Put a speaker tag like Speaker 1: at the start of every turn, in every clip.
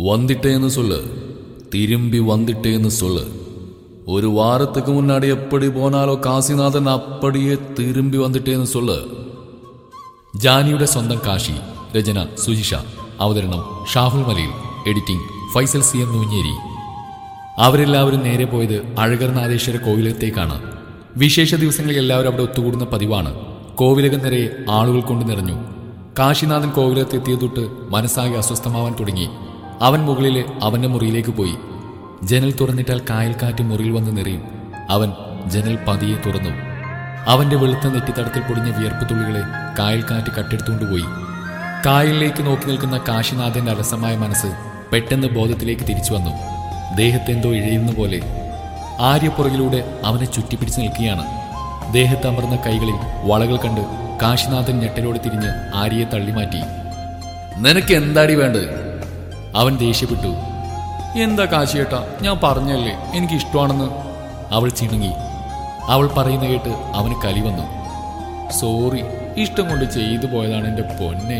Speaker 1: வந்துட்டேன்னு சொல்லு திரும்பி வந்துட்டேன்னு சொல்லு ஒரு வாரத்துக்கு முன்னாடி எப்படி போனாலോ കാശിനാഥൻ അപ്പടിയെ തിരുമ്പി വന്നിട്ടേന്ന് சொல்லு
Speaker 2: ജാനിയുടെ സ്വന്തം കാശി രചന സുജിഷ അവതരണം ഷാഹുൽ മലയിൽ editing Faisal C M Noonjeri അവരെല്ലാവരും നേരെ പോയത് അഴകർ നാദേശ്വര കോവിലത്തേക്കാണ് വിശേഷ ദിവസങ്ങളിൽ എല്ലാവരും അവിടെ ഒത്തുകൂടുന്ന പതിവാണ് കോവിലകം നിറയെ ആളുകൾ കൊണ്ട് നിറഞ്ഞു കാശിനാഥൻ കോവിലത്ത് എത്തിയ തൊട്ട് മനസ്സാകെ അസ്വസ്ഥമാവാൻ തുടങ്ങി അവൻ മുകളിലെ അവന്റെ മുറിയിലേക്ക് പോയി ജനൽ തുറന്നിട്ടാൽ കായൽക്കാറ്റ് മുറിയിൽ വന്ന് നിറയും അവൻ ജനൽ പതിയെ തുറന്നു അവന്റെ വെളുത്ത നെറ്റിത്തടത്തിൽ പൊടിഞ്ഞ വിയർപ്പ് തുള്ളികളെ കായൽക്കാറ്റ് കട്ടെടുത്തുകൊണ്ടുപോയി കായലിലേക്ക് നോക്കി നിൽക്കുന്ന കാശിനാഥന്റെ അലസമായ മനസ്സ് പെട്ടെന്ന് ബോധത്തിലേക്ക് തിരിച്ചു വന്നു ദേഹത്തെന്തോ ഇഴയുന്ന പോലെ ആര്യപ്പുറകിലൂടെ അവനെ ചുറ്റിപ്പിടിച്ച് നിൽക്കുകയാണ് ദേഹത്ത് അമർന്ന കൈകളിൽ വളകൾ കണ്ട് കാശിനാഥൻ ഞെട്ടലോടെ തിരിഞ്ഞ് ആര്യയെ തള്ളിമാറ്റി
Speaker 1: നിനക്ക് എന്താടി വേണ്ടത്
Speaker 2: അവൻ ദേഷ്യപ്പെട്ടു എന്താ കാശിയേട്ടാ ഞാൻ പറഞ്ഞല്ലേ എനിക്ക് ഇഷ്ടമാണെന്ന് അവൾ ചിണുങ്ങി അവൾ പറയുന്ന കേട്ട് അവന് കലി വന്നു സോറി ഇഷ്ടം കൊണ്ട് ചെയ്തു പോയതാണ് എൻ്റെ പൊന്നെ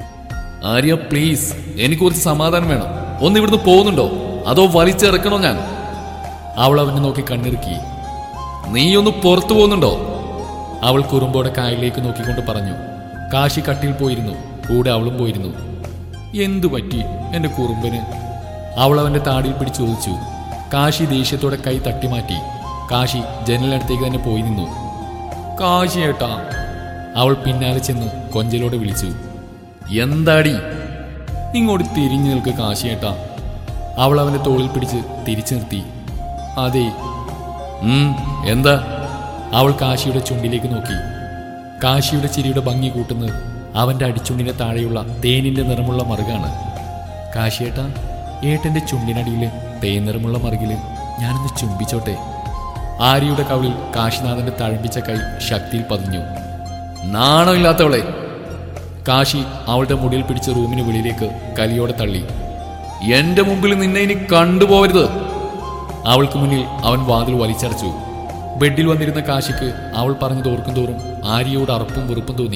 Speaker 1: ആര്യ പ്ലീസ് എനിക്ക് കുറച്ച് സമാധാനം വേണം ഒന്ന് ഇവിടുന്ന് പോകുന്നുണ്ടോ അതോ വലിച്ചിറക്കണോ ഞാൻ
Speaker 2: അവൾ അവനെ നോക്കി കണ്ണിറുക്കി
Speaker 1: നീ ഒന്ന് പുറത്തു പോകുന്നുണ്ടോ
Speaker 2: അവൾ കുറുമ്പോടെ കായലിലേക്ക് നോക്കിക്കൊണ്ട് പറഞ്ഞു കാശി കട്ടിൽ പോയിരുന്നു കൂടെ അവളും പോയിരുന്നു എന്തു പറ്റി എന്റെ കുറുമ്പന് അവൾ അവന്റെ താടിയിൽ പിടിച്ച് ചോദിച്ചു കാശി ദേഷ്യത്തോടെ കൈ തട്ടിമാറ്റി കാശി ജനലിനടുത്തേക്ക് തന്നെ പോയി നിന്നു കാശി ഏട്ടാ അവൾ പിന്നാലെ ചെന്ന് കൊഞ്ചലോടെ വിളിച്ചു
Speaker 1: എന്താടി
Speaker 2: ഇങ്ങോട്ട് തിരിഞ്ഞു നിൽക്ക് കാശിയേട്ടാ അവൾ അവന്റെ തോളിൽ പിടിച്ച് തിരിച്ചു നിർത്തി അതെ
Speaker 1: ഉം, എന്താ
Speaker 2: അവൾ കാശിയുടെ ചുണ്ടിലേക്ക് നോക്കി കാശിയുടെ ചിരിയുടെ ഭംഗി കൂട്ടുന്നത് അവന്റെ അടിച്ചുണ്ടിന്റെ താഴെയുള്ള തേനിന്റെ നിറമുള്ള മറുകാണ് കാശിയേട്ടാ ഏട്ടന്റെ ചുണ്ടിനടിയില് തേൻ നിറമുള്ള മറുകില് ഞാനൊന്ന് ചുംബിച്ചോട്ടെ ആര്യയുടെ കവിളിൽ കാശിനാഥന്റെ തഴമ്പിച്ച കൈ ശക്തിയിൽ പതിഞ്ഞു
Speaker 1: നാണമില്ലാത്തവളെ
Speaker 2: കാശി അവളുടെ മുടിയിൽ പിടിച്ച് റൂമിന് വെളിയിലേക്ക് കലിയോടെ തള്ളി
Speaker 1: എന്റെ മുമ്പിൽ നിന്നെ ഇനി കണ്ടുപോകരുത്
Speaker 2: അവൾക്ക് മുന്നിൽ അവൻ വാതിൽ വലിച്ചടച്ചു ബെഡിൽ വന്നിരുന്ന കാശിക്ക് അവൾ പറഞ്ഞത് ഓർക്കും തോറും ആര്യയോട് അറപ്പും വെറുപ്പും തോന്നി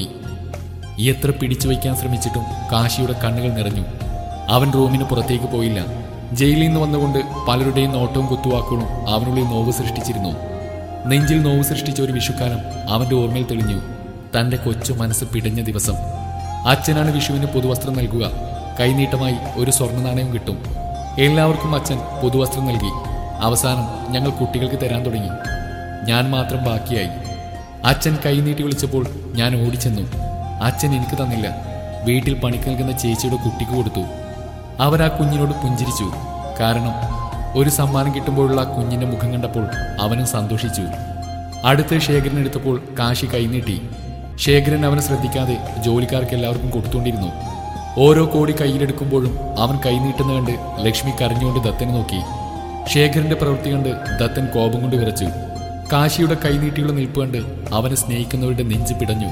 Speaker 2: എത്ര പിടിച്ചു വയ്ക്കാൻ ശ്രമിച്ചിട്ടും കാശിയുടെ കണ്ണുകൾ നിറഞ്ഞു അവൻ റൂമിന് പുറത്തേക്ക് പോയില്ല ജയിലിൽ നിന്ന് വന്നുകൊണ്ട് പലരുടെയും നോട്ടവും കുത്തുവാക്കുകളും അവനുള്ളിൽ നോവ് സൃഷ്ടിച്ചിരുന്നു നെഞ്ചിൽ നോവ് സൃഷ്ടിച്ച ഒരു വിഷുക്കാലം അവന്റെ ഓർമ്മയിൽ തെളിഞ്ഞു തന്റെ കൊച്ചു മനസ്സ് പിടഞ്ഞ ദിവസം അച്ഛനാണ് വിഷുവിന് പുതുവസ്ത്രം നൽകുക കൈനീട്ടമായി ഒരു സ്വർണ്ണ നാണയം കിട്ടും എല്ലാവർക്കും അച്ഛൻ പുതുവസ്ത്രം നൽകി അവസാനം ഞങ്ങൾ കുട്ടികൾക്ക് തരാൻ തുടങ്ങി ഞാൻ മാത്രം ബാക്കിയായി അച്ഛൻ കൈനീട്ടി വിളിച്ചപ്പോൾ ഞാൻ ഓടിച്ചെന്നു അച്ഛൻ എനിക്ക് തന്നില്ല വീട്ടിൽ പണിക്ക് നിൽക്കുന്ന ചേച്ചിയുടെ കുട്ടിക്ക് കൊടുത്തു അവർ ആ കുഞ്ഞിനോട് പുഞ്ചിരിച്ചു കാരണം ഒരു സമ്മാനം കിട്ടുമ്പോഴുള്ള ആ കുഞ്ഞിന്റെ മുഖം കണ്ടപ്പോൾ അവനും സന്തോഷിച്ചു അടുത്ത് ശേഖരൻ എടുത്തപ്പോൾ കാശി കൈനീട്ടി ശേഖരൻ അവനെ ശ്രദ്ധിക്കാതെ ജോലിക്കാർക്ക് എല്ലാവർക്കും കൊടുത്തുകൊണ്ടിരുന്നു ഓരോ കോടി കയ്യിലെടുക്കുമ്പോഴും അവൻ കൈനീട്ടുന്ന കണ്ട് ലക്ഷ്മി കരഞ്ഞുകൊണ്ട് ദത്തനെ നോക്കി ശേഖരന്റെ പ്രവൃത്തി കണ്ട് ദത്തൻ കോപം കൊണ്ട് വിറച്ചു കാശിയുടെ കൈനീട്ടിയുള്ള നിൽപ്പ് കണ്ട് അവനെ സ്നേഹിക്കുന്നവരുടെ നെഞ്ച് പിടഞ്ഞു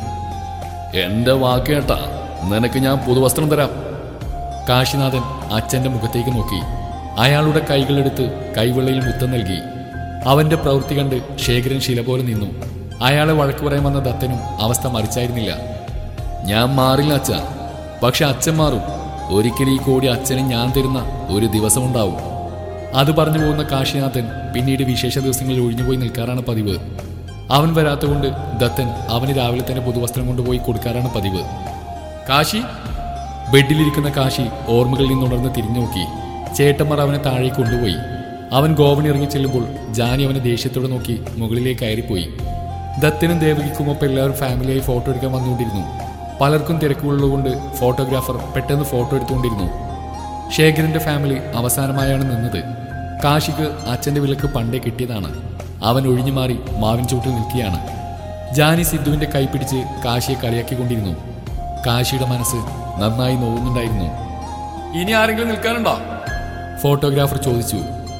Speaker 1: എന്റെ വാക്ക് കേട്ടാ നിനക്ക് ഞാൻ പുതുവസ്ത്രം തരാം
Speaker 2: കാശിനാഥൻ അച്ഛന്റെ മുഖത്തേക്ക് നോക്കി അയാളുടെ കൈകളെടുത്ത് കൈവെള്ളയിൽ മുത്തം നൽകി അവന്റെ പ്രവൃത്തി കണ്ട് ശേഖരൻ ശില പോലെ നിന്നു അയാളെ വഴക്ക് പറയാൻ വന്ന ദത്തനും അവസ്ഥ മറിച്ചായിരുന്നില്ല
Speaker 1: ഞാൻ മാറില്ല അച്ഛ പക്ഷെ അച്ഛൻ മാറും ഒരിക്കലും ഈ കോടി അച്ഛന് ഞാൻ തരുന്ന ഒരു ദിവസം ഉണ്ടാവും
Speaker 2: അത് പറഞ്ഞു പോകുന്ന കാശിനാഥൻ പിന്നീട് വിശേഷ ദിവസങ്ങളിൽ ഒഴിഞ്ഞുപോയി നിൽക്കാറാണ് പതിവ് അവൻ വരാത്തതുകൊണ്ട് ദത്തൻ അവന് രാവിലെ തന്നെ പുതുവസ്ത്രം കൊണ്ടുപോയി കൊടുക്കാറാണ് പതിവ് കാശി ബെഡിലിരിക്കുന്ന കാശി ഓർമ്മകളിൽ നിന്നുണർന്ന് തിരിഞ്ഞു നോക്കി ചേട്ടന്മാർ അവനെ താഴേക്ക് കൊണ്ടുപോയി അവൻ ഗോവണി ഇറങ്ങി ചെല്ലുമ്പോൾ ജാനി അവനെ ദേഷ്യത്തോടെ നോക്കി മുകളിലേക്ക് കയറിപ്പോയി ദത്തനും ദേവകിക്കുമൊപ്പം എല്ലാവരും ഫാമിലിയായി ഫോട്ടോ എടുക്കാൻ വന്നുകൊണ്ടിരുന്നു പലർക്കും തിരക്കുള്ളതുകൊണ്ട് ഫോട്ടോഗ്രാഫർ പെട്ടെന്ന് ഫോട്ടോ എടുത്തുകൊണ്ടിരുന്നു ശേഖരന്റെ ഫാമിലി അവസാനമായാണ് നിന്നത് കാശിക്ക് അച്ഛന്റെ വിലക്ക് പണ്ടേ കിട്ടിയതാണ് അവൻ ഒഴിഞ്ഞു മാറി മാവിൻ ചൂട്ടിൽ നിൽക്കുകയാണ് ജാനി സിദ്ധുവിന്റെ കൈ പിടിച്ച് കാശിയെ കളിയാക്കിക്കൊണ്ടിരുന്നു കാശിയുടെ മനസ്സ് നന്നായി നോവുന്നുണ്ടായിരുന്നു ഇനി ആരെങ്കിലും നിൽക്കാനുണ്ടോ ഫോട്ടോഗ്രാഫർ ചോദിച്ചു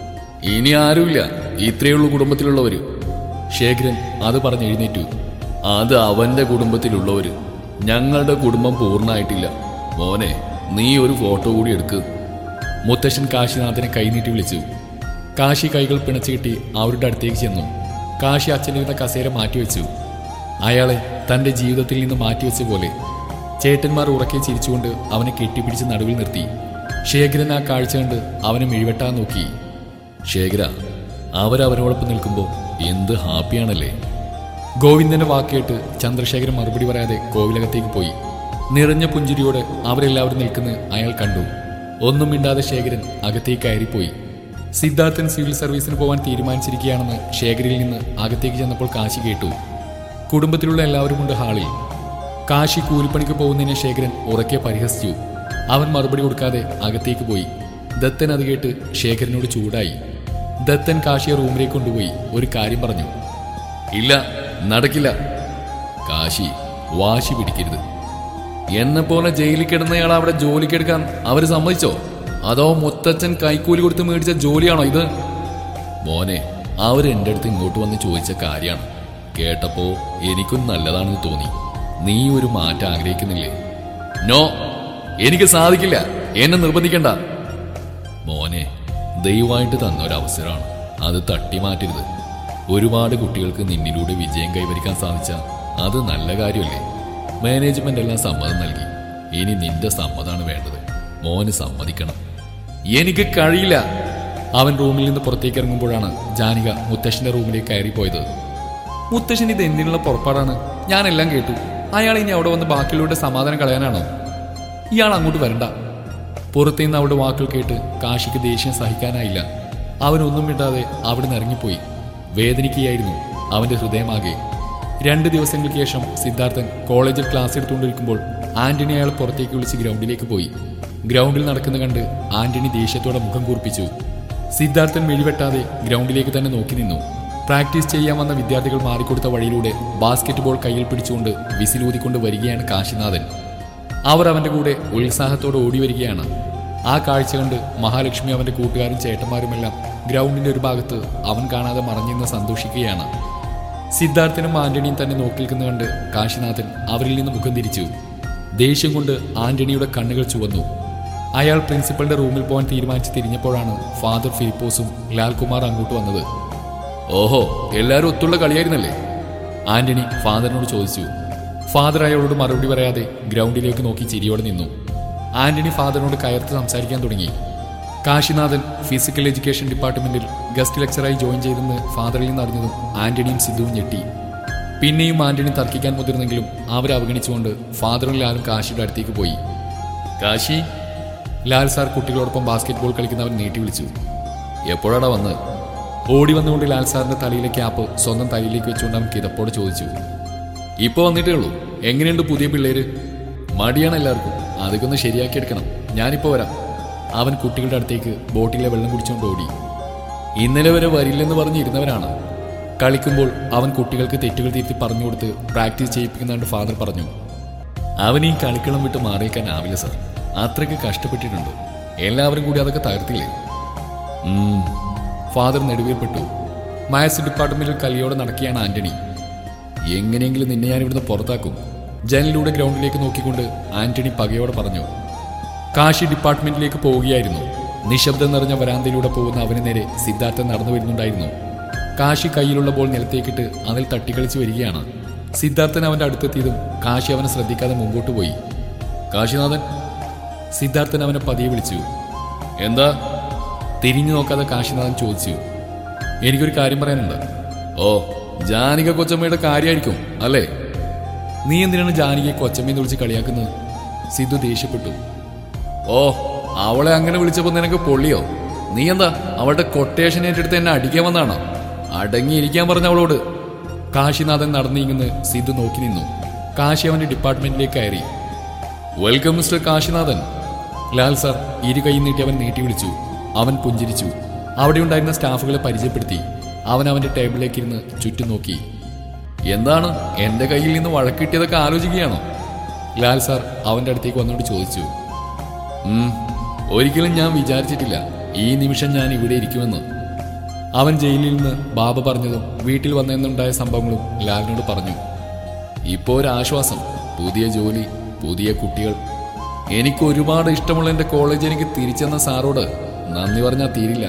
Speaker 1: ഇനി ആരുമില്ല ഇത്രയുള്ള കുടുംബത്തിലുള്ളവര്
Speaker 2: ശേഖരൻ അത് പറഞ്ഞ് എഴുന്നേറ്റു
Speaker 1: അത് അവന്റെ കുടുംബത്തിലുള്ളവര് ഞങ്ങളുടെ കുടുംബം പൂർണ്ണമായിട്ടില്ല മോനെ നീ ഒരു ഫോട്ടോ കൂടി എടുക്ക്
Speaker 2: മുത്തശ്ശൻ കാശിനാഥനെ കൈനീട്ടി വിളിച്ചു കാശി കൈകൾ പിണച്ചു കിട്ടി അവരുടെ അടുത്തേക്ക് ചെന്നു കാശി അച്ഛനിരുന്ന കസേര മാറ്റിവെച്ചു അയാളെ തന്റെ ജീവിതത്തിൽ നിന്ന് മാറ്റിവെച്ച പോലെ ചേട്ടന്മാർ ഉറക്കെ ചിരിച്ചുകൊണ്ട് അവനെ കെട്ടിപ്പിടിച്ച് നടുവിൽ നിർത്തി ശേഖരൻ ആ കാഴ്ച കണ്ട് അവനെ മിഴിവെട്ടാൻ നോക്കി
Speaker 1: ശേഖര അവരവരോടൊപ്പം നിൽക്കുമ്പോൾ എന്ത് ഹാപ്പിയാണല്ലേ
Speaker 2: ഗോവിന്ദന്റെ വാക്കേട്ട് ചന്ദ്രശേഖരൻ മറുപടി പറയാതെ കോവിലകത്തേക്ക് പോയി നിറഞ്ഞ പുഞ്ചിരിയോടെ അവരെല്ലാവരും നിൽക്കുന്നത് അയാൾ കണ്ടു ഒന്നും മിണ്ടാതെ ശേഖരൻ അകത്തേക്ക് കയറിപ്പോയി സിദ്ധാർത്ഥൻ സിവിൽ സർവീസിന് പോകാൻ തീരുമാനിച്ചിരിക്കുകയാണെന്ന് ശേഖരിൽ നിന്ന് അകത്തേക്ക് ചെന്നപ്പോൾ കാശി കേട്ടു കുടുംബത്തിലുള്ള എല്ലാവരുമുണ്ട് ഹാളിൽ കാശി കൂലിപ്പണിക്ക് പോകുന്നതിനെ ശേഖരൻ ഉറക്കെ പരിഹസിച്ചു അവൻ മറുപടി കൊടുക്കാതെ അകത്തേക്ക് പോയി ദത്തൻ അത് കേട്ട് ശേഖരനോട് ചൂടായി ദത്തൻ കാശിയെ റൂമിലേക്ക് കൊണ്ടുപോയി ഒരു കാര്യം പറഞ്ഞു
Speaker 1: ഇല്ല നടക്കില്ല കാശി വാശി പിടിക്കരുത് എന്നെ പോലെ ജയിലിൽ കിടന്നയാൾ അവിടെ ജോലിക്കെടുക്കാൻ അവര് സമ്മതിച്ചോ അതോ മുത്തച്ഛൻ കൈക്കൂലി കൊടുത്ത് മേടിച്ച ജോലിയാണോ ഇത് മോനെ അവരെന്റെ അടുത്ത് ഇങ്ങോട്ട് വന്ന് ചോദിച്ച കാര്യമാണ് കേട്ടപ്പോ എനിക്കും നല്ലതാണെന്ന് തോന്നി നീ ഒരു മാറ്റം ആഗ്രഹിക്കുന്നില്ലേ നോ എനിക്ക് സാധിക്കില്ല എന്നെ നിർബന്ധിക്കണ്ട മോനെ ദയവായിട്ട് തന്ന ഒരു അവസരമാണ് അത് തട്ടി മാറ്റരുത് ഒരുപാട് കുട്ടികൾക്ക് നിന്നിലൂടെ വിജയം കൈവരിക്കാൻ സാധിച്ച അത് നല്ല കാര്യമല്ലേ മാനേജ്മെന്റ് എല്ലാം സമ്മതം നൽകി ഇനി നിന്റെ സമ്മതമാണ് വേണ്ടത് മോന് സമ്മതിക്കണം എനിക്ക് കഴിയില്ല
Speaker 2: അവൻ റൂമിൽ നിന്ന് പുറത്തേക്ക് ഇറങ്ങുമ്പോഴാണ് ജാനിക മുത്തശ്ശന്റെ റൂമിലേക്ക് കയറിപ്പോയത് മുത്തശ്ശൻ ഇത് എന്തിനുള്ള പുറപ്പാടാണ് ഞാനെല്ലാം കേട്ടു അയാൾ ഇനി അവിടെ വന്ന് ബാക്കിയുള്ളവരുടെ സമാധാനം കളയാനാണോ ഇയാൾ അങ്ങോട്ട് വരണ്ട പുറത്തുനിന്ന് അവളുടെ വാക്കുകൾ കേട്ട് കാശിക്ക് ദേഷ്യം സഹിക്കാനായില്ല അവനൊന്നും മിണ്ടാതെ അവിടെ നിന്ന് ഇറങ്ങിപ്പോയി വേദനിക്കുകയായിരുന്നു അവന്റെ ഹൃദയമാകെ രണ്ട് ദിവസങ്ങൾക്ക് ശേഷം സിദ്ധാർത്ഥൻ കോളേജിൽ ക്ലാസ് എടുത്തുകൊണ്ടിരിക്കുമ്പോൾ ആന്റണി അയാൾ പുറത്തേക്ക് വിളിച്ച് ഗ്രൗണ്ടിലേക്ക് പോയി ഗ്രൗണ്ടിൽ നടക്കുന്ന കണ്ട് ആന്റണി ദേഷ്യത്തോടെ മുഖം കൂർപ്പിച്ചു സിദ്ധാർത്ഥൻ വെളിവെട്ടാതെ ഗ്രൗണ്ടിലേക്ക് തന്നെ നോക്കി നിന്നു പ്രാക്ടീസ് ചെയ്യാൻ വന്ന വിദ്യാർത്ഥികൾ മാറിക്കൊടുത്ത വഴിയിലൂടെ ബാസ്കറ്റ് ബോൾ കയ്യിൽ പിടിച്ചുകൊണ്ട് വിസിലൂതിക്കൊണ്ട് വരികയാണ് കാശിനാഥൻ അവർ അവന്റെ കൂടെ ഉത്സാഹത്തോടെ ഓടി വരികയാണ് ആ കാഴ്ച കണ്ട് മഹാലക്ഷ്മി അവന്റെ കൂട്ടുകാരും ചേട്ടന്മാരുമെല്ലാം ഗ്രൗണ്ടിന്റെ ഒരു ഭാഗത്ത് അവൻ കാണാതെ മറഞ്ഞെന്ന് സന്തോഷിക്കുകയാണ് സിദ്ധാർത്ഥനും ആന്റണിയും തന്നെ നോക്കി നിൽക്കുന്ന കണ്ട് കാശിനാഥൻ അവരിൽ നിന്ന് മുഖം തിരിച്ചു ദേഷ്യം കൊണ്ട് ആന്റണിയുടെ കണ്ണുകൾ ചുവന്നു അയാൾ പ്രിൻസിപ്പലിന്റെ റൂമിൽ പോകാൻ തീരുമാനിച്ച് തിരിഞ്ഞപ്പോഴാണ് ഫാദർ ഫിലിപ്പോസും ലാൽകുമാർ അങ്ങോട്ട് വന്നത്
Speaker 1: ഓഹോ എല്ലാരും ഒത്തുള്ള കളിയായിരുന്നല്ലേ
Speaker 2: ആന്റണി ഫാദറിനോട് ചോദിച്ചു ഫാദർ അയാളോട് മറുപടി പറയാതെ ഗ്രൗണ്ടിലേക്ക് നോക്കി ചിരിയോടെ നിന്നു ആന്റണി ഫാദറിനോട് കയർത്ത് സംസാരിക്കാൻ തുടങ്ങി കാശിനാഥൻ ഫിസിക്കൽ എഡ്യൂക്കേഷൻ ഡിപ്പാർട്ട്മെന്റിൽ ഗസ്റ്റ് ലെക്ചറായി ജോയിൻ ചെയ്തെന്ന് ഫാദറിൽ നിന്ന് അറിഞ്ഞതും ആന്റണിയും സിദ്ധുവും ഞെട്ടി പിന്നെയും ആന്റണി തർക്കിക്കാൻ മുതിർന്നെങ്കിലും അവരെ അവഗണിച്ചുകൊണ്ട് ഫാദറും ലാലും കാശിയുടെ അടുത്തേക്ക് പോയി
Speaker 1: കാശി
Speaker 2: ലാൽ സാർ കുട്ടികളോടൊപ്പം ബാസ്കറ്റ് ബോൾ കളിക്കുന്നവൻ നീട്ടി വിളിച്ചു
Speaker 1: എപ്പോഴാടാ വന്ന്
Speaker 2: ഓടി വന്നുകൊണ്ട് ലാൽ സാറിന്റെ തലയിലെ ക്യാപ്പ് സ്വന്തം തലയിലേക്ക് വെച്ചുകൊണ്ട് അവൻ കിതപ്പോടെ ചോദിച്ചു
Speaker 1: ഇപ്പൊ വന്നിട്ടേ ഉള്ളൂ എങ്ങനെയുണ്ട് പുതിയ പിള്ളേര് മടിയാണ് എല്ലാവർക്കും അതൊക്കെ ഒന്ന് ശരിയാക്കി എടുക്കണം ഞാനിപ്പോ വരാം
Speaker 2: അവൻ കുട്ടികളുടെ അടുത്തേക്ക് ബോട്ടിലെ വെള്ളം കുടിച്ചുകൊണ്ട് ഓടി
Speaker 1: ഇന്നലെ വരെ വരില്ലെന്ന് പറഞ്ഞിരുന്നവരാണ്
Speaker 2: കളിക്കുമ്പോൾ അവൻ കുട്ടികൾക്ക് തെറ്റുകൾ തിരുത്തി പറഞ്ഞു കൊടുത്ത് പ്രാക്ടീസ് ചെയ്യിപ്പിക്കുന്നതാണ്ട് ഫാദർ പറഞ്ഞു
Speaker 1: അവൻ ഈ കളിക്കളം വിട്ട് മാറിയേക്കാനാവില്ല സാർ അത്രയ്ക്ക് കഷ്ടപ്പെട്ടിട്ടുണ്ട് എല്ലാവരും കൂടി അതൊക്കെ തകർത്തില്ലേ
Speaker 2: ഉം. ഫാദർ നെടുവേർപ്പെട്ടു മാത്സ് ഡിപ്പാർട്ട്മെന്റിൽ കലിയോടെ നടക്കുകയാണ് ആന്റണി എങ്ങനെയെങ്കിലും നിന്നെ ഞാൻ ഇവിടുന്ന് പുറത്താക്കും ജനലിലൂടെ ഗ്രൗണ്ടിലേക്ക് നോക്കിക്കൊണ്ട് ആന്റണി പകയോടെ പറഞ്ഞു കാശി ഡിപ്പാർട്ട്മെന്റിലേക്ക് പോവുകയായിരുന്നു നിശബ്ദം നിറഞ്ഞ വരാന്തയിലൂടെ പോകുന്ന അവന് നേരെ സിദ്ധാർത്ഥൻ നടന്നു വരുന്നുണ്ടായിരുന്നു കാശി കയ്യിലുള്ള ബോൾ നിലത്തേക്കിട്ട് അതിൽ തട്ടിക്കളിച്ച് വരികയാണ് സിദ്ധാർത്ഥൻ അവന്റെ അടുത്തെത്തിയതും കാശി അവനെ ശ്രദ്ധിക്കാതെ മുമ്പോട്ട് പോയി
Speaker 1: കാശിനാഥൻ
Speaker 2: സിദ്ധാർത്ഥൻ അവനെ പതിയെ വിളിച്ചു
Speaker 1: എന്താ
Speaker 2: തിരിഞ്ഞു നോക്കാതെ കാശിനാഥൻ ചോദിച്ചു എനിക്കൊരു കാര്യം പറയാനുണ്ട്
Speaker 1: ഓ ജാനിക കൊച്ചമ്മയുടെ കാര്യമായിരിക്കും അല്ലേ
Speaker 2: നീ എന്തിനാണ് ജാനകിയെ കൊച്ചമ്മയെന്ന് വിളിച്ച് കളിയാക്കുന്നത് സിദ്ധു ദേഷ്യപ്പെട്ടു
Speaker 1: ഓ അവളെ അങ്ങനെ വിളിച്ചപ്പോ നിനക്ക് പൊള്ളിയോ നീ എന്താ അവളുടെ കൊട്ടേഷൻ ഏറ്റെടുത്ത് എന്നെ അടിക്കാൻ വന്നാണോ അടങ്ങിയിരിക്കാൻ പറഞ്ഞ അവളോട്
Speaker 2: കാശിനാഥൻ നടന്നു നീങ്ങുന്ന സിദ്ധു നോക്കി നിന്നു കാശി അവന്റെ ഡിപ്പാർട്ട്മെന്റിലേക്ക് കയറി
Speaker 1: welcome mister Kashinathan
Speaker 2: Lal sir ഇരു കൈ നീട്ടി അവൻ നീട്ടി വിളിച്ചു അവൻ പുഞ്ചിരിച്ചു അവിടെ ഉണ്ടായിരുന്ന സ്റ്റാഫുകളെ പരിചയപ്പെടുത്തി അവൻ അവന്റെ ടേബിളിലേക്ക് ഇരുന്ന് ചുറ്റും നോക്കി
Speaker 1: എന്താണ് എന്റെ കയ്യിൽ നിന്ന് വഴക്കിട്ടിയതൊക്കെ ആലോചിക്കുകയാണോ
Speaker 2: ലാൽ സാർ അവന്റെ അടുത്തേക്ക് വന്നുകൊണ്ട് ചോദിച്ചു
Speaker 1: ഉം, ഒരിക്കലും ഞാൻ വിചാരിച്ചിട്ടില്ല ഈ നിമിഷം ഞാൻ ഇവിടെ ഇരിക്കുമെന്ന്
Speaker 2: അവൻ ജയിലിൽ നിന്ന് ബാബ പറഞ്ഞതും വീട്ടിൽ വന്നെന്നുണ്ടായ സംഭവങ്ങളും ലാലിനോട് പറഞ്ഞു
Speaker 1: ഇപ്പോ ഒരു ആശ്വാസം പുതിയ ജോലി പുതിയ കുട്ടികൾ എനിക്ക് ഒരുപാട് ഇഷ്ടമുള്ള എന്റെ കോളേജ് എനിക്ക് തിരിച്ചെന്ന സാറോട് നന്ദി പറഞ്ഞാൽ തീരില്ല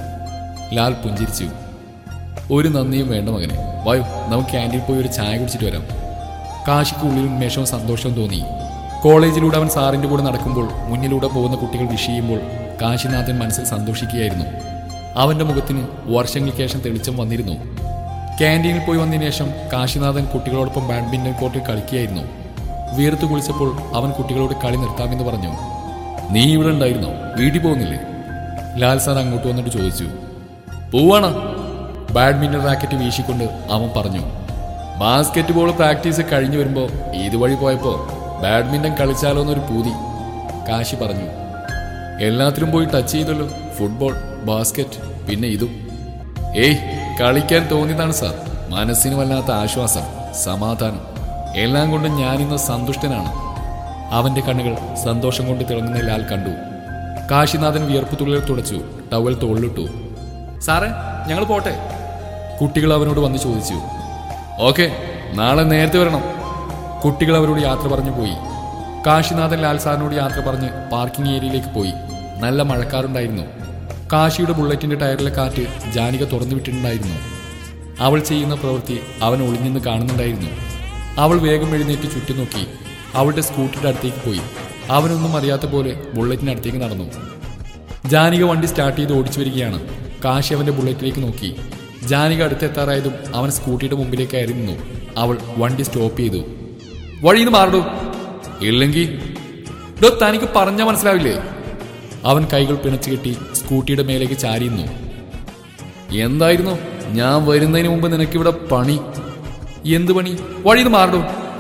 Speaker 2: ലാൽ പുഞ്ചിരിച്ചു ഒരു നന്ദിയും വേണ്ട മകനെ വായു നമുക്ക് ക്യാൻറ്റീനിൽ പോയി ഒരു ചായ കുടിച്ചിട്ട് വരാം കാശിക്ക് ഉള്ളിൽ ഉന്മേഷവും സന്തോഷവും തോന്നി കോളേജിലൂടെ അവൻ സാറിന്റെ കൂടെ നടക്കുമ്പോൾ മുന്നിലൂടെ പോകുന്ന കുട്ടികൾ വിഷ് ചെയ്യുമ്പോൾ കാശിനാഥൻ മനസ്സിൽ സന്തോഷിക്കുകയായിരുന്നു അവന്റെ മുഖത്തിന് വർഷങ്ങൾക്ക് ശേഷം തെളിച്ചം വന്നിരുന്നു ക്യാൻറ്റീനിൽ പോയി വന്നതിന് ശേഷം കാശിനാഥൻ കുട്ടികളോടൊപ്പം ബാഡ്മിന്റൺ കോർട്ടിൽ കളിക്കുകയായിരുന്നു വീർത്ത് കുളിച്ചപ്പോൾ അവൻ കുട്ടികളോട് കളി നിർത്താമെന്ന് പറഞ്ഞു
Speaker 1: നീ ഇവിടെ ഉണ്ടായിരുന്നോ വീട്ടിൽ പോകുന്നില്ലേ
Speaker 2: ലാൽ സാർ അങ്ങോട്ട് വന്നിട്ട് ചോദിച്ചു
Speaker 1: പോവാണോ
Speaker 2: ബാഡ്മിന്റൺ റാക്കറ്റ് വീശിക്കൊണ്ട് അവൻ പറഞ്ഞു
Speaker 1: ബാസ്കറ്റ് ബോൾ പ്രാക്ടീസ് കഴിഞ്ഞു വരുമ്പോ ഇതുവഴി പോയപ്പോ ബാഡ്മിന്റൺ കളിച്ചാലോ എന്നൊരു പൂതി
Speaker 2: കാശി പറഞ്ഞു
Speaker 1: എല്ലാത്തിലും പോയി ടച്ച് ചെയ്തല്ലോ ഫുട്ബോൾ ബാസ്കറ്റ് പിന്നെ ഇതും ഏയ് കളിക്കാൻ തോന്നിയതാണ് സാർ മനസ്സിന് വല്ലാത്ത ആശ്വാസം സമാധാനം എല്ലാം കൊണ്ടും ഞാനിന്ന് സന്തുഷ്ടനാണ്
Speaker 2: അവന്റെ കണ്ണുകൾ സന്തോഷം കൊണ്ട് തിളങ്ങുന്ന ലാൽ കണ്ടു കാശിനാഥൻ വിയർപ്പ് തുള്ളിൽ തുടച്ചു ടവൽ തോളിലിട്ടു
Speaker 1: സാറേ ഞങ്ങൾ പോട്ടെ
Speaker 2: കുട്ടികൾ അവനോട് വന്ന് ചോദിച്ചു
Speaker 1: ഓക്കെ നാളെ നേരത്തെ വരണം
Speaker 2: കുട്ടികൾ അവരോട് യാത്ര പറഞ്ഞു പോയി കാശിനാഥൻ ലാൽ സാറിനോട് യാത്ര പറഞ്ഞ് പാർക്കിംഗ് ഏരിയയിലേക്ക് പോയി നല്ല മഴക്കാറുണ്ടായിരുന്നു കാശിയുടെ ബുള്ളറ്റിന്റെ ടയറിലെ കാറ്റ് ജാനിക തുറന്നു വിട്ടിട്ടുണ്ടായിരുന്നു അവൾ ചെയ്യുന്ന പ്രവൃത്തി അവൻ ഒളിഞ്ഞെന്ന് കാണുന്നുണ്ടായിരുന്നു അവൾ വേഗം എഴുന്നേറ്റ് ചുറ്റും നോക്കി അവളുടെ സ്കൂട്ടറിന്റെ അടുത്തേക്ക് പോയി അവനൊന്നും അറിയാത്ത പോലെ ബുള്ളറ്റിനടുത്തേക്ക് നടന്നു ജാനിക വണ്ടി സ്റ്റാർട്ട് ചെയ്ത് ഓടിച്ചു വരികയാണ് കാശി അവന്റെ ബുള്ളറ്റിലേക്ക് നോക്കി ജാനിക അടുത്തെത്താറായതും അവൻ സ്കൂട്ടിയുടെ മുമ്പിലേക്ക് കയറി നിന്നു അവൾ വണ്ടി സ്റ്റോപ്പ് ചെയ്തു
Speaker 1: വഴിന്ന് മാറടൂ ഇല്ലെങ്കിൽ
Speaker 2: ഡോ തനിക്ക് പറഞ്ഞാ മനസ്സിലാവില്ലേ അവൻ കൈകൾ പിണച്ചു കെട്ടി സ്കൂട്ടിയുടെ മേലേക്ക് ചാരിയുന്നു
Speaker 1: എന്തായിരുന്നു ഞാൻ വരുന്നതിന് മുമ്പ് നിനക്കിവിടെ പണി
Speaker 2: എന്ത് പണി വഴിന്ന് മാറടൂ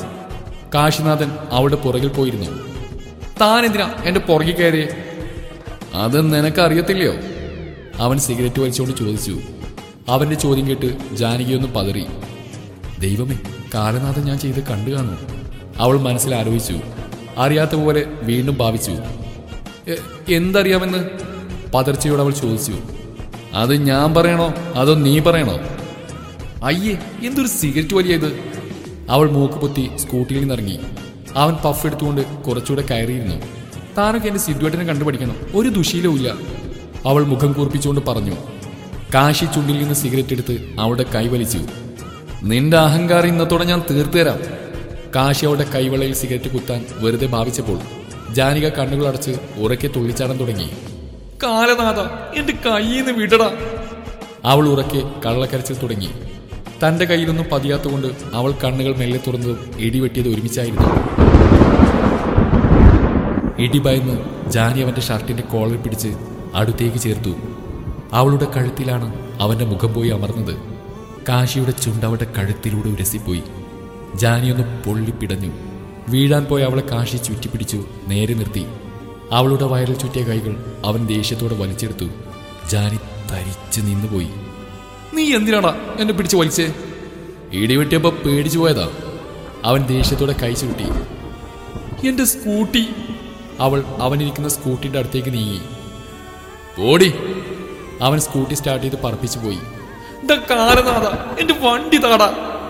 Speaker 2: കാശിനാഥൻ അവളുടെ പുറകിൽ പോയിരുന്നു താൻ എന്തിനാ എന്റെ പുറകിൽ കയറിയേ
Speaker 1: അത് നിനക്കറിയത്തില്ലയോ
Speaker 2: അവൻ സിഗരറ്റ് വലിച്ചുകൊണ്ട് ചോദിച്ചു അവന്റെ ചോദ്യം കേട്ട് ജാനകിയൊന്ന് പതറി ദൈവമേ കാലനാഥൻ ഞാൻ ചെയ്ത് കണ്ടു കാണൂ അവൾ മനസ്സിൽ ആലോചിച്ചു അറിയാത്ത പോലെ വീണ്ടും ഭാവിച്ചു "എ- എന്തറിയാമെന്ന് പതർച്ചയോട് അവൾ ചോദിച്ചു
Speaker 1: അത് ഞാൻ പറയണോ അതോ നീ പറയണോ
Speaker 2: അയ്യേ എന്തൊരു സിഗരറ്റ് വലിയത് അവൾ മൂക്ക് പൊത്തി സ്കൂട്ടിയിൽ നിന്നിറങ്ങി അവൻ പഫ് എടുത്തുകൊണ്ട് കുറച്ചുകൂടെ കയറിയിരുന്നു താനൊക്കെ എന്റെ സിദ്ധുവേട്ടനെ കണ്ടുപഠിക്കണം ഒരു ദുശീലവുമില്ല അവൾ മുഖം കൂർപ്പിച്ചുകൊണ്ട് പറഞ്ഞു കാശി ചുണ്ടിൽ നിന്ന് സിഗരറ്റ് എടുത്ത് അവളുടെ കൈ വലിച്ചു
Speaker 1: നിന്റെ അഹങ്കാരം ഇന്നത്തോടെ ഞാൻ തീർത്തു തരാം
Speaker 2: കാശി അവളുടെ കൈവളയിൽ സിഗരറ്റ് കുത്താൻ വെറുതെ ഭാവിച്ചപ്പോൾ ജാനിക കണ്ണുകൾ അടച്ച് ഉറക്കെ തുള്ളിച്ചാടാൻ തുടങ്ങി കാലനാഥ എന്റെ കൈന്ന് വിടടാ അവൾ ഉറക്കെ കള്ളക്കരച്ചിൽ തുടങ്ങി തന്റെ കയ്യിലൊന്നും പതിയാത്തുകൊണ്ട് അവൾ കണ്ണുകൾ മെല്ലെ തുറന്നതും ഇടിവെട്ടിയത് ഒരുമിച്ചായിരുന്നു ഇടി ഭയന്ന് ജാനി അവന്റെ ഷർട്ടിന്റെ കോളർ പിടിച്ച് അടുത്തേക്ക് ചേർത്തു അവളുടെ കഴുത്തിലാണ് അവന്റെ മുഖം പോയി അമർന്നത് കാശിയുടെ ചുണ്ട് അവളുടെ കഴുത്തിലൂടെ ഉരസിപ്പോയി ജാനി ഒന്ന് പൊള്ളിപ്പിടഞ്ഞു വീഴാൻ പോയ അവളെ കാശി ചുറ്റിപ്പിടിച്ചു നേരെ നിർത്തി അവളുടെ വയറിൽ ചുറ്റിയ കൈകൾ അവൻ ദേഷ്യത്തോടെ വലിച്ചെടുത്തു ജാനി തരിച്ചു നിന്നുപോയി നീ എന്തിനാടാ എന്നെ പിടിച്ച് വലിച്ചേ
Speaker 1: ഇടിവെട്ടിയപ്പോ പേടിച്ചു പോയതാ
Speaker 2: അവൻ ദേഷ്യത്തോടെ കൈ ചുരുട്ടി എന്റെ സ്കൂട്ടി അവൾ അവനിരിക്കുന്ന സ്കൂട്ടിന്റെ അടുത്തേക്ക് നീങ്ങി
Speaker 1: ഓടി
Speaker 2: അവൻ സ്കൂട്ടി സ്റ്റാർട്ട് ചെയ്ത് പറപ്പിച്ചു പോയി കാലനാഥ എന്റെ വണ്ടി താടാ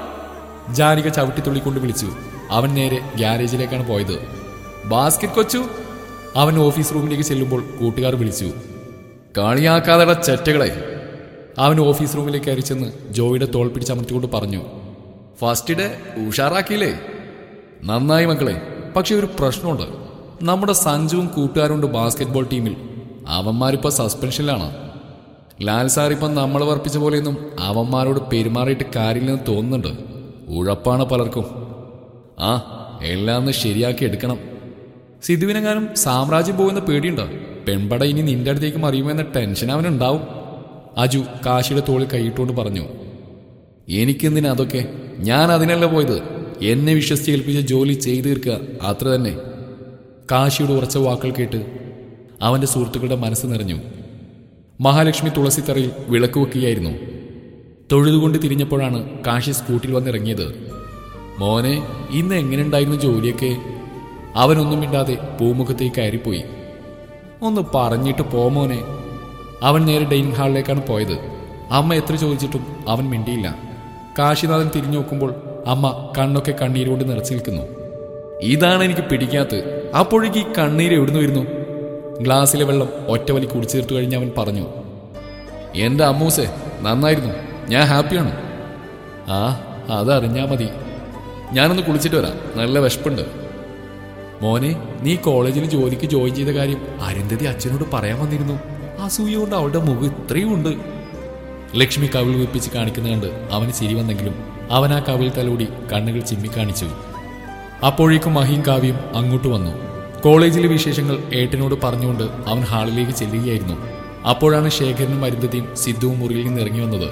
Speaker 2: ജാനിക ചവിട്ടി തുള്ളിക്കൊണ്ട് വിളിച്ചു അവൻ നേരെ ഗ്യാരേജിലേക്കാണ് പോയത് ബാസ്കറ്റ് കൊച്ചു അവൻ ഓഫീസ് റൂമിലേക്ക് ചെല്ലുമ്പോൾ കൂട്ടുകാർ വിളിച്ചു
Speaker 1: കളിയാക്കാതെട ചെറ്റകളെ
Speaker 2: അവൻ ഓഫീസ് റൂമിലേക്ക് കയറി ചെന്ന് ജോയിയുടെ തോൾ പിടിച്ചമർത്തിക്കൊണ്ട് പറഞ്ഞു
Speaker 1: ഫസ്റ്റ് ഡേ ഉഷാറാക്കിയില്ലേ നന്നായി മക്കളെ പക്ഷെ ഒരു പ്രശ്നമുണ്ട് നമ്മുടെ സഞ്ജുവും കൂട്ടുകാരുണ്ട് ബാസ്കറ്റ്ബോൾ ടീമിൽ അവന്മാരിപ്പോ സസ്പെൻഷനിലാണ് ലാൽ സാർ ഇപ്പം നമ്മൾ വർപ്പിച്ച പോലെയൊന്നും അവന്മാരോട് പെരുമാറിയിട്ട് കാര്യമില്ലെന്ന് തോന്നുന്നുണ്ട് ഉഴപ്പാണ് പലർക്കും ആ എല്ലാം ഒന്ന് ശരിയാക്കി എടുക്കണം
Speaker 2: സിധുവിനെങ്ങാനും സാമ്രാജ്യം പോകുന്ന പേടിയുണ്ടോ പെൺപട ഇനി നിന്റെ അടുത്തേക്ക് മറിയുമെന്ന ടെൻഷൻ അവനുണ്ടാവും അജു കാശിയുടെ തോളിൽ കൈയിട്ടുകൊണ്ട് പറഞ്ഞു
Speaker 1: എനിക്കെന്തിനാ അതൊക്കെ ഞാൻ അതിനല്ല പോയത് എന്നെ വിശ്വസിച്ച് ഏൽപ്പിച്ച ജോലി ചെയ്തു തീർക്കുക അത്ര തന്നെ
Speaker 2: കാശിയുടെ ഉറച്ച വാക്കുകൾ കേട്ട് അവന്റെ സുഹൃത്തുക്കളുടെ മനസ്സ് നിറഞ്ഞു മഹാലക്ഷ്മി തുളസിത്തറയിൽ വിളക്ക് വെക്കുകയായിരുന്നു തൊഴുതുകൊണ്ട് തിരിഞ്ഞപ്പോഴാണ് കാശി സ്കൂട്ടിൽ വന്നിറങ്ങിയത് മോനെ ഇന്ന് എങ്ങനെയുണ്ടായിരുന്നു ജോലിയൊക്കെ അവനൊന്നും മിണ്ടാതെ പൂമുഖത്തേക്ക് കയറിപ്പോയി ഒന്ന് പറഞ്ഞിട്ട് പോ മോനെ അവൻ നേരെ ഡൈനിങ് ഹാളിലേക്കാണ് പോയത് അമ്മ എത്ര ചോദിച്ചിട്ടും അവൻ മിണ്ടിയില്ല കാശിനാഥൻ തിരിഞ്ഞു നോക്കുമ്പോൾ അമ്മ കണ്ണൊക്കെ കണ്ണീരുകൊണ്ട് നിറച്ചു നിൽക്കുന്നു ഇതാണ് എനിക്ക് പിടിക്കാത്തത് അപ്പോഴേക്ക് ഈ കണ്ണീര് എവിടുന്ന് വരുന്നു ഗ്ലാസ്സിലെ വെള്ളം ഒറ്റവലി കുടിച്ചു തീർത്തു കഴിഞ്ഞ് അവൻ പറഞ്ഞു
Speaker 1: എന്റെ അമ്മൂസേ നന്നായിരുന്നു ഞാൻ ഹാപ്പിയാണ്
Speaker 2: ആ അതറിഞ്ഞാ മതി ഞാനൊന്ന് കുളിച്ചിട്ട് വരാം നല്ല വിശപ്പുണ്ട് മോനെ നീ കോളേജിൽ ജോലിക്ക് ജോയിൻ ചെയ്ത കാര്യം അരുന്ധതി അച്ഛനോട് പറയാൻ വന്നിരുന്നു അസൂയ കൊണ്ട് അവളുടെ മുഖം ഇത്രയും ഉണ്ട് ലക്ഷ്മി കവിൾ വിപ്പിച്ച് കാണിക്കുന്ന കണ്ട് അവന് ചിരി വന്നെങ്കിലും അവൻ ആ കവിൾ തലോടി കണ്ണുകൾ ചിമ്മി കാണിച്ചു അപ്പോഴേക്കും മഹിയും കാവ്യം അങ്ങോട്ട് വന്നു കോളേജിലെ വിശേഷങ്ങൾ ഏട്ടനോട് പറഞ്ഞുകൊണ്ട് അവൻ ഹാളിലേക്ക് ചെല്ലുകയായിരുന്നു അപ്പോഴാണ് ശേഖരനും അരുന്ധതിയും സിദ്ധുവും മുറിയിൽ നിന്ന് ഇറങ്ങി വന്നത്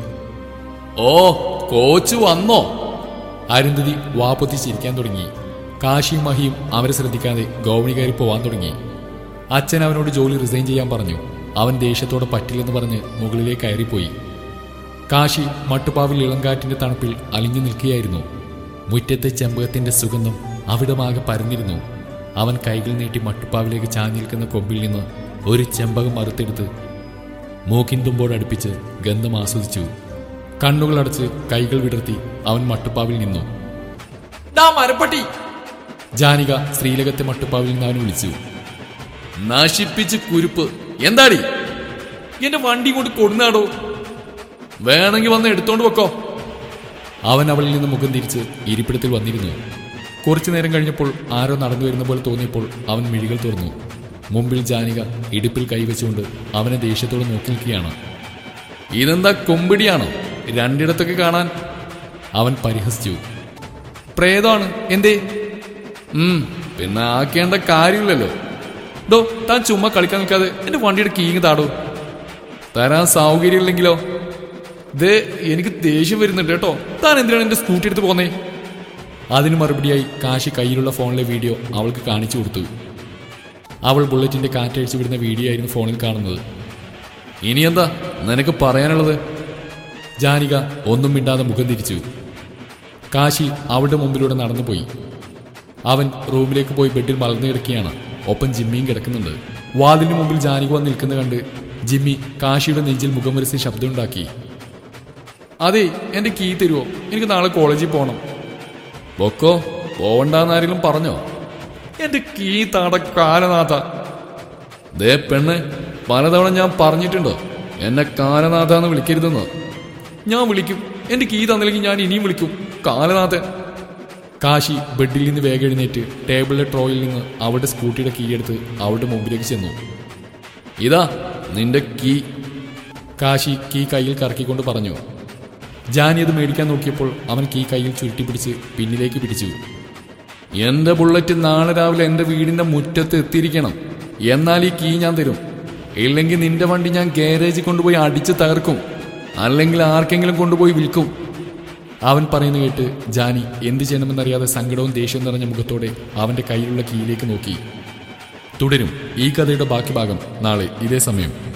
Speaker 1: ഓ കോച്ച് വന്നോ
Speaker 2: അരുന്ധതി വാപ്പൊത്തി ചിരിക്കാൻ തുടങ്ങി കാശിയും മഹിയും അവരെ ശ്രദ്ധിക്കാതെ ഗോവണി കയറി പോവാൻ തുടങ്ങി അച്ഛൻ അവനോട് ജോലി റിസൈൻ ചെയ്യാൻ പറഞ്ഞു അവൻ ദേഷ്യത്തോടെ പറ്റില്ലെന്ന് പറഞ്ഞ് മുകളിലേക്ക് കയറിപ്പോയി കാശി മട്ടുപ്പാവിൽ ഇളങ്കാറ്റിന്റെ തണുപ്പിൽ അലിഞ്ഞു നിൽക്കുകയായിരുന്നു മുറ്റത്തെ ചെമ്പകത്തിന്റെ സുഗന്ധം അവിടമാകെ പരന്നിരുന്നു അവൻ കൈകൾ നീട്ടി മട്ടുപ്പാവിലേക്ക് ചാഞ്ഞു നിൽക്കുന്ന കൊമ്പിൽ നിന്ന് ഒരു ചെമ്പകം മറുത്തെടുത്ത് മൂക്കിൻ തുമ്പോടടുപ്പിച്ച് ഗന്ധം ആസ്വദിച്ചു കണ്ണുകളടച്ച് കൈകൾ വിടർത്തി അവൻ മട്ടുപ്പാവിൽ നിന്നു
Speaker 1: ഡാ മരപ്പട്ടി
Speaker 2: ജാനിക ശ്രീലകത്തെ മട്ടുപ്പാവിൽ നിന്ന് അവൻ വിളിച്ചു
Speaker 1: നശിപ്പിച്ച് കുരുപ്പ് എന്താടി എന്റെ വണ്ടി കൊണ്ട് കൊടുന്നാടോ വേണമെങ്കിൽ വന്ന് എടുത്തോണ്ട് വെക്കോ
Speaker 2: അവൻ അവളിൽ നിന്ന് മുഖം തിരിച്ച് ഇരിപ്പിടത്തിൽ വന്നിരുന്നു കുറച്ചു നേരം കഴിഞ്ഞപ്പോൾ ആരോ നടന്നു വരുന്ന പോലെ തോന്നിയപ്പോൾ അവൻ മിഴികൾ തുറന്നു മുമ്പിൽ ജാനിക ഇടുപ്പിൽ കൈവച്ചുകൊണ്ട് അവനെ ദേഷ്യത്തോടെ നോക്കി നിൽക്കുകയാണ്
Speaker 1: ഇതെന്താ കൊമ്പിടിയാണോ രണ്ടിടത്തൊക്കെ കാണാൻ
Speaker 2: അവൻ പരിഹസിച്ചു
Speaker 1: പ്രേതാണ് എന്തേ ഉം പിന്നെ ആക്കേണ്ട കാര്യമില്ലല്ലോ ഡോ താൻ ചുമ്മാ കളിക്കാൻ നിൽക്കാതെ എന്റെ വണ്ടിയുടെ കീങ് താടോ തരാൻ സൗകര്യമില്ലെങ്കിലോ ദേ എനിക്ക് ദേഷ്യം വരുന്നുണ്ട് കേട്ടോ താൻ എന്തിനാണ് എന്റെ സ്കൂട്ടി എടുത്ത് പോന്നേ
Speaker 2: അതിന് മറുപടിയായി കാശി കയ്യിലുള്ള ഫോണിലെ വീഡിയോ അവൾക്ക് കാണിച്ചു കൊടുത്തു അവൾ ബുള്ളറ്റിന്റെ കാറ്റഴിച്ചു വിടുന്ന വീഡിയോ ആയിരുന്നു ഫോണിൽ കാണുന്നത്
Speaker 1: ഇനി എന്താ നിനക്ക് പറയാനുള്ളത്
Speaker 2: ജാനിക ഒന്നും മിണ്ടാതെ മുഖം തിരിച്ചു കാശി അവളുടെ മുമ്പിലൂടെ നടന്നുപോയി അവൻ റൂമിലേക്ക് പോയി ബെഡിൽ മലർന്നു കിടക്കുകയാണ് ഒപ്പം ജിമ്മിയും കിടക്കുന്നുണ്ട് വാതിലിന് മുമ്പിൽ ജാനിക വന്ന് നിൽക്കുന്ന കണ്ട് ജിമ്മി കാശിയുടെ നെഞ്ചിൽ മുഖം വരച്ച് ശബ്ദമുണ്ടാക്കി
Speaker 1: അതെ എന്റെ കീ തരുമോ എനിക്ക് നാളെ കോളേജിൽ പോകണം ബൊക്കോ പോവണ്ടെന്ന് ആരെങ്കിലും പറഞ്ഞോ എന്റെ കീ താട കാലനാഥ ദേ പെണ്ണ് പലതവണ ഞാൻ പറഞ്ഞിട്ടുണ്ടോ എന്നെ കാലനാഥ എന്ന് വിളിക്കരുതെന്ന് ഞാൻ വിളിക്കും എന്റെ കീ തന്നില്ലെങ്കിൽ ഞാൻ ഇനിയും വിളിക്കും കാലനാഥൻ
Speaker 2: കാശി ബെഡിൽ നിന്ന് വേഗം എഴുന്നേറ്റ് ടേബിളിലെ ട്രോയിൽ നിന്ന് അവളുടെ സ്കൂട്ടിയുടെ കീ എടുത്ത് അവളുടെ മുമ്പിലേക്ക് ചെന്നു
Speaker 1: ഇതാ നിന്റെ കീ
Speaker 2: കാശി കീ കയ്യിൽ കറക്കിക്കൊണ്ട് പറഞ്ഞു ജാനി അത് മേടിക്കാൻ നോക്കിയപ്പോൾ അവൻ കീ കയ്യിൽ ചുരുട്ടി പിടിച്ച് പിന്നിലേക്ക് പിടിച്ചു
Speaker 1: എന്റെ ബുള്ളറ്റ് നാളെ രാവിലെ എന്റെ വീടിന്റെ മുറ്റത്ത് എത്തിയിരിക്കണം എന്നാൽ ഈ കീ ഞാൻ തരും ഇല്ലെങ്കിൽ നിന്റെ വണ്ടി ഞാൻ ഗാരേജിൽ കൊണ്ടുപോയി അടിച്ച് തകർക്കും അല്ലെങ്കിൽ ആർക്കെങ്കിലും കൊണ്ടുപോയി വിൽക്കും
Speaker 2: അവൻ പറയുന്ന കേട്ട് ജാനി എന്ത് ചെയ്യണമെന്നറിയാതെ സങ്കടവും ദേഷ്യവും നിറഞ്ഞ മുഖത്തോടെ അവന്റെ കയ്യിലുള്ള കീയിലേക്ക് നോക്കി തുടരും ഈ കഥയുടെ ബാക്കി ഭാഗം നാളെ ഇതേ സമയം